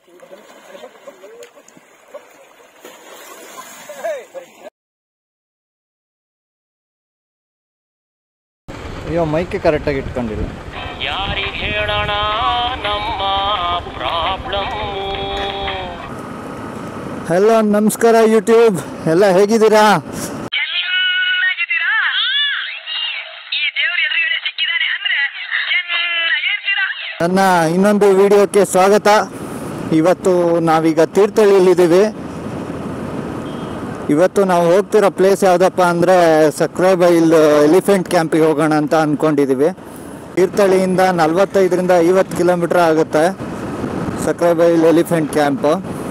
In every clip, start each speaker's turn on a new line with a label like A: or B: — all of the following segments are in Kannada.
A: ಅಯ್ಯೋ ಮೈಕೆ ಕರೆಕ್ಟಾಗಿ ಇಟ್ಕೊಂಡಿಲ್ಲ
B: ಯಾರಿಗೆ ಹೇಳೋಣ ನಮ್ಮ ಪ್ರಾಬ್ಲಮ್
A: ಹಲೋ ನಮಸ್ಕಾರ ಯೂಟ್ಯೂಬ್ ಎಲ್ಲ ಹೇಗಿದ್ದೀರಾ
C: ಚೆನ್ನಾಗಿದ್ದೀರಾ ಈ ದೇವ್ರ ಎದುರುಗಡೆ ಸಿಕ್ಕಿದಾನೆ ಅಂದ್ರೆ ಚೆನ್ನಾಗಿರ್ತೀರಾ
A: ನನ್ನ ಇನ್ನೊಂದು ವಿಡಿಯೋಕ್ಕೆ ಸ್ವಾಗತ ಇವತ್ತು ನಾವೀಗ ತೀರ್ಥಹಳ್ಳಿಯಲ್ಲಿದ್ದೀವಿ ಇವತ್ತು ನಾವು ಹೋಗ್ತಿರೋ ಪ್ಲೇಸ್ ಯಾವುದಪ್ಪ ಅಂದರೆ ಸಕ್ರೆಬೈಲ್ ಎಲಿಫೆಂಟ್ ಕ್ಯಾಂಪಿಗೆ ಹೋಗೋಣ ಅಂತ ಅಂದ್ಕೊಂಡಿದ್ದೀವಿ ತೀರ್ಥಹಳ್ಳಿಯಿಂದ ನಲವತ್ತೈದರಿಂದ ಐವತ್ತು ಕಿಲೋಮೀಟ್ರ್ ಆಗುತ್ತೆ ಸಕ್ರೆಬೈಲ್ ಎಲಿಫೆಂಟ್ ಕ್ಯಾಂಪು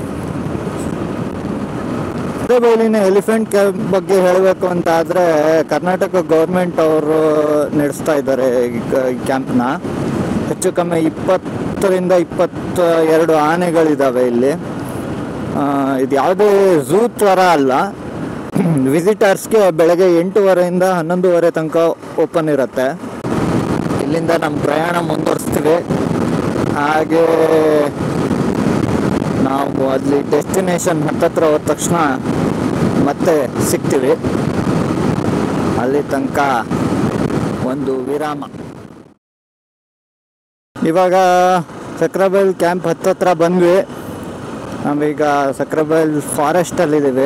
A: ಸಕ್ರೆಬೈಲಿನ ಎಲಿಫೆಂಟ್ ಕ್ಯಾಂಪ್ ಬಗ್ಗೆ ಹೇಳಬೇಕು ಅಂತ ಆದರೆ ಕರ್ನಾಟಕ ಗೌರ್ಮೆಂಟ್ ಅವರು ನಡೆಸ್ತಾ ಇದ್ದಾರೆ ಈ ಕ- ಈ ಕ್ಯಾಂಪ್ನ ಹೆಚ್ಚು ಕಮ್ಮಿ ಇಪ್ಪತ್ತರಿಂದ ಇಪ್ಪತ್ತ ಎರಡು ಆನೆಗಳಿದ್ದಾವೆ ಇಲ್ಲಿ ಆ, ಇದು ಯಾವುದೇ ಝೂ ಥರ ಅಲ್ಲ ವಿಸಿಟರ್ಸ್ಗೆ ಬೆಳಗ್ಗೆ ಎಂಟೂವರೆಯಿಂದ ಹನ್ನೊಂದುವರೆ ತನಕ ಓಪನ್ ಇರುತ್ತೆ ಇಲ್ಲಿಂದ ನಮ್ಮ ಪ್ರಯಾಣ ಮುಂದುವರಿಸ್ತೀವಿ ಹಾಗೆ ನಾವು ಅಲ್ಲಿ ಡೆಸ್ಟಿನೇಷನ್ ಹತ್ತತ್ರ ಹೋದ ತಕ್ಷಣ ಮತ್ತೆ ಸಿಗ್ತೀವಿ ಅಲ್ಲಿ ತನಕ ಒಂದು ವಿರಾಮ ಇವಾಗ ಸಕ್ರಬೈಲ್ ಕ್ಯಾಂಪ್ ಹತ್ತತ್ರ ಬಂದ್ವಿ ನಾವೀಗ ಸಕ್ರಬೈಲ್ ಫಾರೆಸ್ಟಲ್ಲಿದ್ದೀವಿ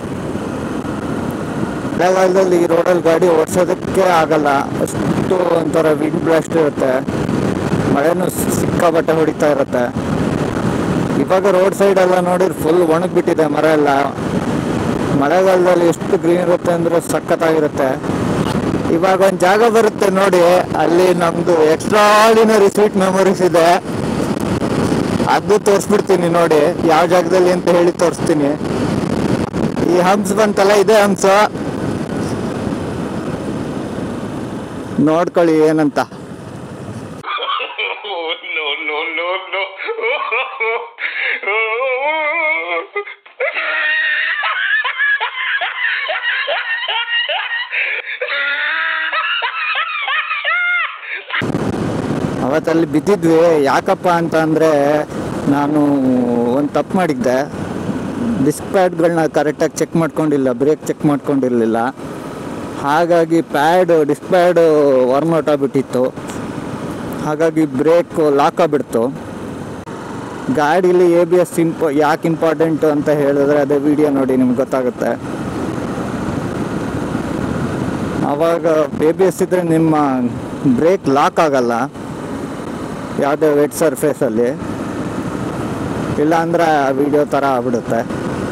A: ಮಳೆಗಾಲದಲ್ಲಿ ಈ ರೋಡಲ್ಲಿ ಗಾಡಿ ಓಡಿಸೋದಕ್ಕೆ ಆಗಲ್ಲ ಅಷ್ಟು ಒಂಥರ ವಿಂಡ್ ಬ್ಲಾಸ್ಟ್ ಇರುತ್ತೆ ಮಳೆನೂ ಸಿಕ್ಕಾಪಟ್ಟೆ ಹೊಡಿತಾ ಇರುತ್ತೆ ಇವಾಗ ರೋಡ್ ಸೈಡ್ ಎಲ್ಲ ನೋಡಿದ್ರೆ ಫುಲ್ ಒಣಗಿಬಿಟ್ಟಿದೆ ಮರ ಎಲ್ಲ ಮಳೆಗಾಲದಲ್ಲಿ ಎಷ್ಟು ಗ್ರೀನ್ ಇರುತ್ತೆ ಅಂದ್ರೆ ಸಖತ್ತಾಗಿರುತ್ತೆ ಇವಾಗ ಒಂದು ಜಾಗ ಬರುತ್ತೆ ನೋಡಿ ಅಲ್ಲಿ ನಮ್ದು ಎಕ್ಸ್ಟ್ರಾಡಿನರಿ ಸ್ವೀಟ್ ಮೆಮೊರೀಸ್ ಇದೆ ಅದು ತೋರಿಸ್ಬಿಡ್ತೀನಿ ನೋಡಿ ಯಾವ ಜಾಗದಲ್ಲಿ ಅಂತ ಹೇಳಿ ತೋರಿಸ್ತೀನಿ ಈ ಹಂಪ್ಸ್ ಬಂತಲ್ಲ ಇದೆ ಹಂಪ್ಸ್ ನೋಡ್ಕೊಳ್ಳಿ ಏನಂತ
B: ನೋ ನೋ ನೋ ನೋ
A: ಅವತ್ತಲ್ಲಿ ಬಿದ್ದಿದ್ವಿ ಯಾಕಪ್ಪ ಅಂತ ಅಂದರೆ ನಾನು ಒಂದು ತಪ್ಪು ಮಾಡಿದ್ದೆ ಡಿಸ್ಕ್ ಪ್ಯಾಡ್ಗಳನ್ನ ಕರೆಕ್ಟಾಗಿ ಚೆಕ್ ಮಾಡ್ಕೊಂಡಿಲ್ಲ ಬ್ರೇಕ್ ಚೆಕ್ ಮಾಡ್ಕೊಂಡಿರಲಿಲ್ಲ ಹಾಗಾಗಿ pad disc pad worn out ಆಗಿಬಿಟ್ಟಿತ್ತು ಹಾಗಾಗಿ ಬ್ರೇಕ್ ಲಾಕ್ ಆಗಿಬಿಡ್ತು ಗಾಡೀಲಿ ಎ ಬಿ ಎಸ್ ಇಂಪ ಯಾಕೆ ಇಂಪಾರ್ಟೆಂಟು ಅಂತ ಹೇಳಿದ್ರೆ ಅದೇ ವಿಡಿಯೋ ನೋಡಿ ನಿಮ್ಗೆ ಗೊತ್ತಾಗುತ್ತೆ ಆವಾಗ ಎ ಬಿ ಎಸ್ ಇದ್ದರೆ ನಿಮ್ಮ ಬ್ರೇಕ್ ಲಾಕ್ ಆಗಲ್ಲ ಯಾವುದೇ ವೆಟ್ ಸರ್ಫೇಸಲ್ಲಿ ಇಲ್ಲ ಅಂದ್ರೆ ವಿಡಿಯೋ ಥರ ಆಗ್ಬಿಡುತ್ತೆ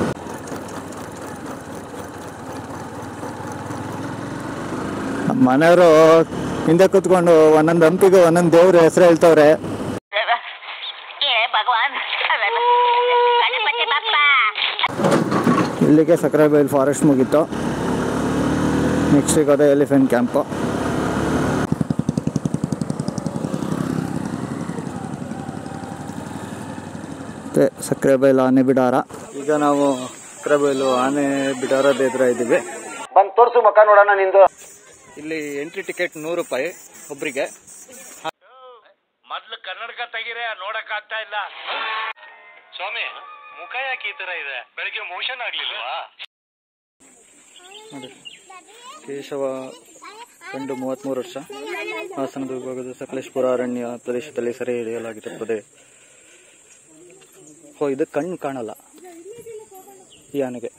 A: ಮನೆಯವರು ಹಿಂದೆ ಕೂತ್ಕೊಂಡು ಒಂದೊಂದು ಹಂಪಿಗೆ ಒಂದೊಂದು ದೇವ್ರ ಹೆಸರು ಹೇಳ್ತವ್ರೆ
C: ಏ ಭಗವಾನ್ ಗಣಪತಿ ಬಪ್ಪ
A: ಇಲ್ಲಿಗೆ ಸಕ್ರೆಬೈಲ್ ಫಾರೆಸ್ಟ್ ಮುಗೀತು ನೆಕ್ಸ್ಟ್ ಸಿಗೋದೆ ಎಲಿಫೆಂಟ್ ಕ್ಯಾಂಪು ಮತ್ತೆ ಸಕ್ರೆಬೈಲ್ ಆನೆ ಬಿಡಾರ ಈಗ ನಾವು ಸಕ್ರೆಬೈಲು ಆನೆ ಬಿಡಾರದ ಎದುರ ಇದ್ದೀವಿ
D: ಬಂದ್ ತೋರ್ಸು ಮಕ್ಕ ನೋಡೋಣ ನಿಂದು
A: ಇಲ್ಲಿ ಎಂಟ್ರಿ ಟಿಕೆಟ್ ನೂರು ರೂಪಾಯಿ ಒಬ್ರಿಗೆ
B: ಮೊದ್ಲು ಕನ್ನಡಕ ತೆಗಿರೆ ನೋಡಕ್ ಆಗ್ತಾ ಇಲ್ಲ ಸ್ವಾಮಿ ಮುಖ ಯಾಕೆ ಈ ತರ ಇದೆ ಬೆಳಿಗ್ಗೆ ಮೋಷನ್ ಆಗ್ಲಿಲ್ವಾ
A: ನೋಡಿ ಕೇಶವ ಗಂಡು ಮೂವತ್ತ್ಮೂರು ವರ್ಷ ಹಾಸನದ ವಿಭಾಗದ ಸಕಲೇಶ್ಪುರ ಅರಣ್ಯ ಪ್ರದೇಶದಲ್ಲಿ ಸೆರೆ ಹಿಡಿಯಲಾಗಿರುತ್ತದೆ ಓ ಇದು ಕಣ್ಣು ಕಾಣಲ್ಲ ಈ ಆನೆಗೆ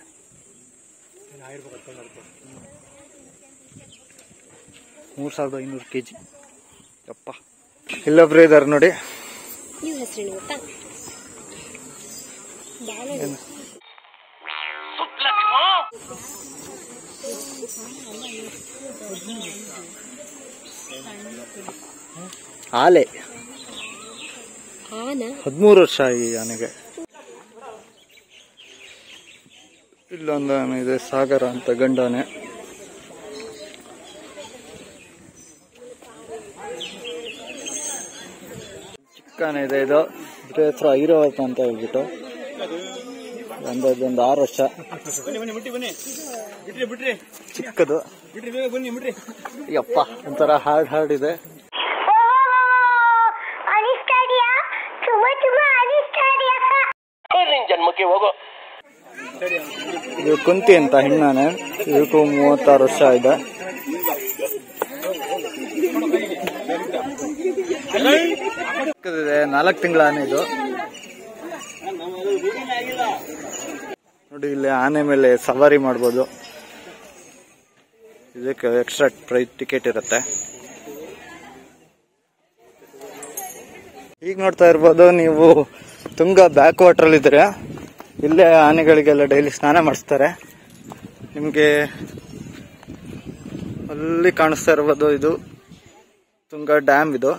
A: ಮೂರು ಸಾವಿರದ ಐನೂರು ಕೆ ಜಿ ಯಪ್ಪ ಇಲ್ಲೊಬ್ರು ಇದ್ದಾರೆ ನೋಡಿ
E: ನೀವು ಹೆಸರೇನು ಗೊತ್ತಾ
A: ಆಲೆ
E: ಆನ
A: ಹದಿಮೂರು ವರ್ಷ ಈ ಆನೆಗೆ ಇಲ್ಲೊಂದು ಆನೆ ಇದೆ ಸಾಗರ ಅಂತ ಗಂಡಾನೆ ಚಿಕ್ಕ ಆನೆ ಇದೆ ಇದು ಇದ್ರ ಹೆಸರು ಐರಾವತ ಅಂತ ಹೇಳ್ಬಿಟ್ಟು ಒಂದೊಂದು ಆರು ವರ್ಷ ಚಿಕ್ಕದು ಯಪ್ಪ ಒಂಥರ ಹಾರ್ಡ್ ಹಾರ್ಡ್ ಇದೆ
E: ಅನಿಸ್ತಾ ಇದೆಯಾ ತುಂಬಾ ತುಂಬಾ ಅನಿಸ್ತಾ ಇದೆಯಾ
B: ಜನ್ಮಕ್ಕೆ ಹೋಗು
A: ಇದು ಕುಂತಿ ಅಂತ ಹೆಣ್ಣಾನೆ ಇದಕ್ಕೂ ಮೂವತ್ತಾರು ವರ್ಷ ಇದೆ ನಾಲ್ಕು ತಿಂಗಳ ಆನೆ ಇದು ನೋಡಿ ಇಲ್ಲಿ ಆನೆ ಮೇಲೆ ಸವಾರಿ ಮಾಡ್ಬೋದು ಇದಕ್ಕೆ ಎಕ್ಸ್ಟ್ರಾ ಪ್ರೈಸ್ ಟಿಕೆಟ್ ಇರುತ್ತೆ ಈಗ ನೋಡ್ತಾ ಇರ್ಬೋದು ನೀವು ತುಂಗ ಬ್ಯಾಕ್ ವಾಟರ್ ಇದ್ರೆ ಇಲ್ಲೇ ಆನೆಗಳಿಗೆಲ್ಲ ಡೈಲಿ ಸ್ನಾನ ಮಾಡಿಸ್ತಾರೆ ನಿಮಗೆ ಅಲ್ಲಿ ಕಾಣಿಸ್ತಾ ಇರ್ಬೋದು ಇದು ತುಂಗ ಡ್ಯಾಮ್ ಇದು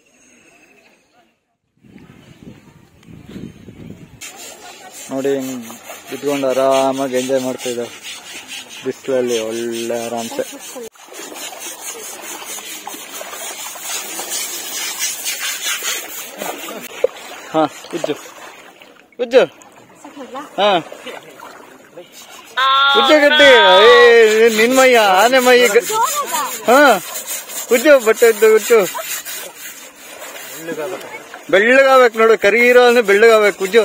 A: ನೋಡಿ ಹಿಂಗ್ ಇದ್ಕೊಂಡು ಆರಾಮಾಗಿ ಎಂಜಾಯ್ ಮಾಡ್ತಾ ಇದ್ದಾರೆ ಬಿಸಿಲಲ್ಲಿ ಒಳ್ಳೆ ಆರಾಮ್ಸೆ ಹಾ ಉಜ್ಜು ಉಜ್ಜು ಹಾ ಉಜ್ಜು ಗಡ್ಡಿ ಏ ನಿನ್ ಮೈಯ ಆನೆ ಮೈ ಗ- ಹಾ ಉಜ್ಜು ಬಟ್ಟೆ ಉಜ್ಜು ಉಜ್ಜು ಬೆಳ್ಳಗಾಗ್ಬೇಕು ನೋಡು ಕರೀರೋ ಅಂದ್ರೆ ಬೆಳ್ಳಗಾಗ್ಬೇಕು ಉಜ್ಜು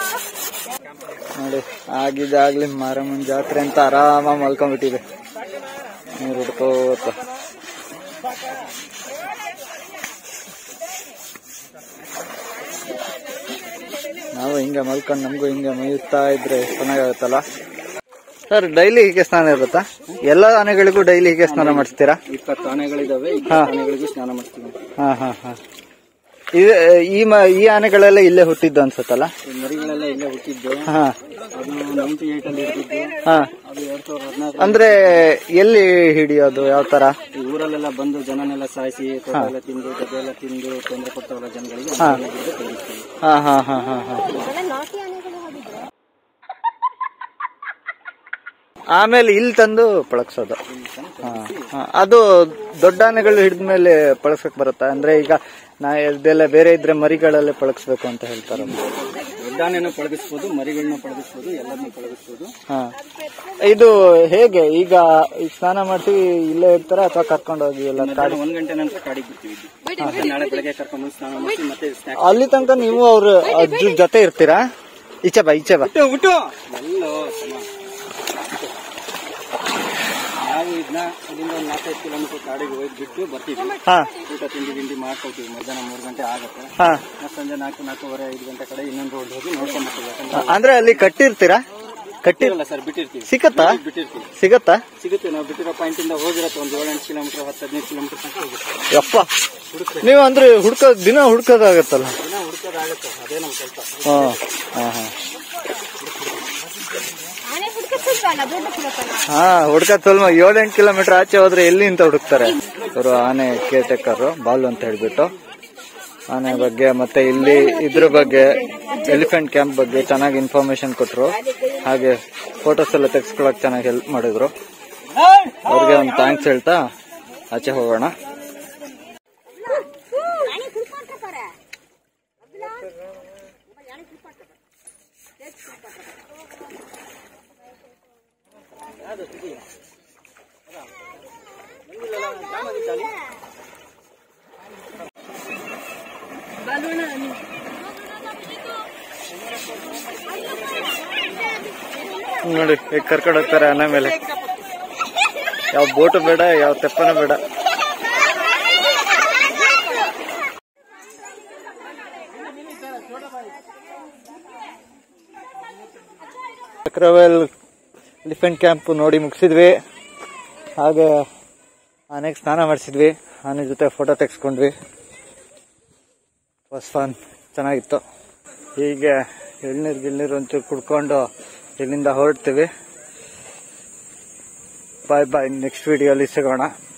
A: ನೋಡಿ ಆಗಿದ್ದಾಗ್ಲಿ ಮಾರಮ್ಮನ ಜಾತ್ರೆ ಅಂತ ಆರಾಮಾಗಿ ಮಲ್ಕೊಂಡ್ಬಿಟ್ಟಿದೆ ನೀರು ಹುಡ್ಕೋತ ನಾವು ಹಿಂಗೆ ಮಲ್ಕೊಂಡು ನಮಗೂ ಹಿಂಗೆ ಮೇಯ್ತಾ ಇದ್ರೆ ಚೆನ್ನಾಗಾಗುತ್ತಲ್ಲ ಸರ್ ಡೈಲಿ ಹೀಗೆ ಸ್ನಾನ ಇರುತ್ತಾ ಎಲ್ಲ ಆನೆಗಳಿಗೂ ಡೈಲಿ ಹೀಗೆ ಸ್ನಾನ ಮಾಡಿಸ್ತೀರಾ
D: ಇಪ್ಪತ್ತು ಆನೆಗಳಿದಾವೆ
A: ಹಾ.
D: ಆನೆಗಳಿಗೂ ಸ್ನಾನ ಮಾಡ್ತೀವಿ
A: ಹಾ ಹಾ ಹಾ ಇದು ಈ ಮ ಈ ಆನೆಗಳೆಲ್ಲ ಇಲ್ಲೇ ಹುಟ್ಟಿದ್ದು ಅನ್ಸುತ್ತಲ್ಲ
D: ಈ ಮರಿಗಳೆಲ್ಲ ಇಲ್ಲೇ ಹುಟ್ಟಿದ್ದು
A: ಹಾ
D: ಅದು ನೈನ್ಟಿ ಏಟ್ ಅಲ್ಲಿ ಇರ್ತಿದ್ದು
A: ಹಾ
D: ಅದು ಎರಡ್ ಸಾವಿರದ ಹದಿನಾಲ್ಕು
A: ಅಂದ್ರೆ ಎಲ್ಲಿ ಹಿಡಿಯೋದು ಯಾವ ತರ
D: ಈ ಊರಲ್ಲೆಲ್ಲ ಬಂದು ಜನನೆಲ್ಲ ಸಾಯಿಸಿ ತೋಟ ಎಲ್ಲ ತಿಂದು ಗದ್ದೆ ಎಲ್ಲ ತಿಂದು ತೊಂದರೆ ಕೊಡ್ತಾವಲ್ಲ ಜನಗಳಿಗೆ
A: ಹಾ.
D: ಅದನ್ನೆಲ್ಲ ಹಿಡ್ದು ತೆಗಿಸ್ತೀವಿ.
A: ಹಾ ಹಾ ಹಾ ಹಾ ಹಾ
E: ಇವೆಲ್ಲ ನಾಟಿ ಆನೆಗಳು ಹೋಗಿದ್ರೆ
A: ಆಮೇಲೆ ಇಲ್ಲಿ ತಂದು ಪಳಗ್ಸೋದು ಹಾ, ಹಾ. ಅದು ದೊಡ್ಡ ಆನೆಗಳು ಹಿಡಿದ್ಮೇಲೆ ಪಳಗ್ಸಕ್ ಬರುತ್ತಾ ಅಂದ್ರೆ ಈಗ ನಾ ಇದೆಲ್ಲ ಬೇರೆ ಇದ್ರೆ ಮರಿಗಳಲ್ಲೇ ಪಳಗ್ಸ್ಬೇಕು ಅಂತ ಹೇಳ್ತಾರ
D: ದೊಡ್ಡ ಆನೆನೂ ಪಳಗಿಸ್ಬೋದು ಮರಿಗಳನ್ನ ಪಳಗಿಸ್ಬೋದು ಎಲ್ಲರನ್ನೂ ಪಳಗಿಸ್ಬೋದು
A: ಹಾ ಇದು ಹೇಗೆ ಈಗ ಈಗ ಸ್ನಾನ ಮಾಡಿಸಿ ಇಲ್ಲೇ ಇರ್ತಾರ ಅಥವಾ ಕರ್ಕೊಂಡು ಹೋಗಿ ಎಲ್ಲ ಕಾಡಿ
D: ಮಧ್ಯಾಹ್ನ ಒಂದ್ ಗಂಟೆ ನಂತರ ಕಾಡಿಗೆ ಬಿಡ್ತೀವಿ ಇಲ್ಲಿ. ಮತ್ತೆ ನಾಳೆ ಬೆಳಗ್ಗೆ ಕರ್ಕೊಂಡು ಬಂದು ಸ್ನಾನ ಮಾಡಿಸಿ ಮತ್ತೆ ಸ್ನಾಕ್ಸ್
A: ಅಲ್ಲಿ ತನಕ ನೀವು ಅವ್ರ ಅಜ್ಜ ಜೊತೆ ಇರ್ತೀರಾ ಈಚೆ ಬಾ ಈಚೆ ಬಾ
D: ಬಿಟ್ಟು ಎಲ್ಲೋ ಸಮ ನಾವು ಇದನ್ನ ಇಲ್ಲಿಂದ ಒಂದು ನಾಲ್ಕೈದು ಕಿಲೋಮೀಟರ್ ಕಾಡಿಗೆ ಹೋಗಿ ಬಿಟ್ಟು ಬರ್ತೀವಿ
A: ಹಾ
D: ಊಟ ತಿಂಡಿ ತಿಂಡಿ ಮಾಡ್ಕೊಳ್ತೀವಿ ಮಧ್ಯಾಹ್ನ ಮೂರು ಗಂಟೆ ಆಗುತ್ತೆ
A: ಹಾ
D: ಮತ್ತೆ ಸಂಜೆ ನಾಲ್ಕು ನಾಲ್ಕೂವರೆ ಐದು ಗಂಟೆ ಕಡೆ ಇನ್ನೊಂದು ರೋಡ್ ಹೋಗಿ ನೋಡ್ಕೊಂಡ್ ಬರ್ತೀವಿ ಯಾಕಂದ್ರೆ
A: ಅಂದ್ರೆ ಅಲ್ಲಿ ಕಟ್ಟಿರ್ತೀರಾ ಕಟ್ಟಿ
D: ಬಿಟ್ಟಿರಲ್ಲ ಸರ್ ಬಿಟ್ಟಿರ್ತೀವಿ
A: ಸಿಗತ್ತಾ
D: ಬಿಟ್ಟಿರ್ತೀವಿ
A: ಸಿಗತ್ತಾ
D: ಸಿಗುತ್ತೆ ನಾವು ಬಿಟ್ಟಿರೋ ಪಾಯಿಂಟ್ ಇಂದ ಹೋಗಿರತ್ತೆ ಒಂದು ಏಳೆಂಟು ಕಿಲೋಮೀಟರ್ ಹತ್ತು ಹದಿನೈದು ಕಿಲೋಮೀಟರ್ ತನಕ ಹೋಗುತ್ತೆ
A: ಯಪ್ಪ ನೀವು ಅಂದ್ರೆ ಹುಡ್ಕೋ ದಿನ ಹುಡ್ಕೋದಾಗತ್ತಲ್ಲ
D: ದಿನ ಹುಡ್ಕೋದಾಗುತ್ತೆ ಅದೇ ನಮ್ಮ ಕೆಲಸ
A: ಹಾ ಹಾ ಹಾ
E: ಆನೆ ಹುಡುಕಿಸಲ್ವಲ್ಲ ದೊಡ್ಡ ಹುಡುಕಲ್ಲ
A: ಹಾ ಹುಡ್ಕತ್ ಸ್ವಲ್ಪ ಏಳೆಂಟು ಕಿಲೋಮೀಟರ್ ಆಚೆ ಹೋದ್ರೆ ಎಲ್ಲಿ ಅಂತ ಹುಡುಕ್ತಾರೆ ಇವರು ಆನೆ ಕೇಟಕರ್ ಬಾಲು ಅಂತ ಹೇಳ್ಬಿಟ್ಟು ಆನೆ ಬಗ್ಗೆ ಮತ್ತೆ ಇಲ್ಲಿ ಇದ್ರ ಬಗ್ಗೆ ಎಲಿಫೆಂಟ್ ಕ್ಯಾಂಪ್ ಬಗ್ಗೆ ಚೆನ್ನಾಗಿ ಇನ್ಫಾರ್ಮೇಶನ್ ಕೊಟ್ರು ಹಾಗೆ ಫೋಟೋಸ್ ಎಲ್ಲ ತೆಗೆಸ್ಕೊಳಕ್ ಚೆನ್ನಾಗಿ ಹೆಲ್ಪ್ ಮಾಡಿದ್ರು ಅವ್ರಿಗೆ ಒಂದು ಥ್ಯಾಂಕ್ಸ್ ಹೇಳ್ತಾ ಆಚೆ ಹೋಗೋಣ ನೋಡಿ ಈಗ ಕರ್ಕೊಂಡು ಹೋಗ್ತಾರೆ ಆನೆ ಮೇಲೆ ಯಾವ ಬೋಟು ಬೇಡ ಯಾವ ತೆಪ್ಪನ ಬೇಡ ಚಕ್ರವೇಲ್ ಎಲಿಫೆಂಟ್ ಕ್ಯಾಂಪ್ ನೋಡಿ ಮುಗಿಸಿದ್ವಿ ಹಾಗೆ ಆನೆಗೆ ಸ್ನಾನ ಮಾಡಿಸಿದ್ವಿ ಆನೆ ಜೊತೆ ಫೋಟೋ ತೆಗೆಸ್ಕೊಂಡ್ವಿ ವಾಸ್ ಫನ್ ಚೆನ್ನಾಗಿತ್ತು ಹೀಗೆ ಎಳ್ನೀರು ಗಿಳ್ನೀರು ಒಂಚೂರು ಕುಡ್ಕೊಂಡು ಇಲ್ಲಿಂದ ಹೊರಡ್ತೀವಿ ಬಾಯ್ ಬಾಯ್ ನೆಕ್ಸ್ಟ್ ವಿಡಿಯೋಲಿ ಸಿಗೋಣ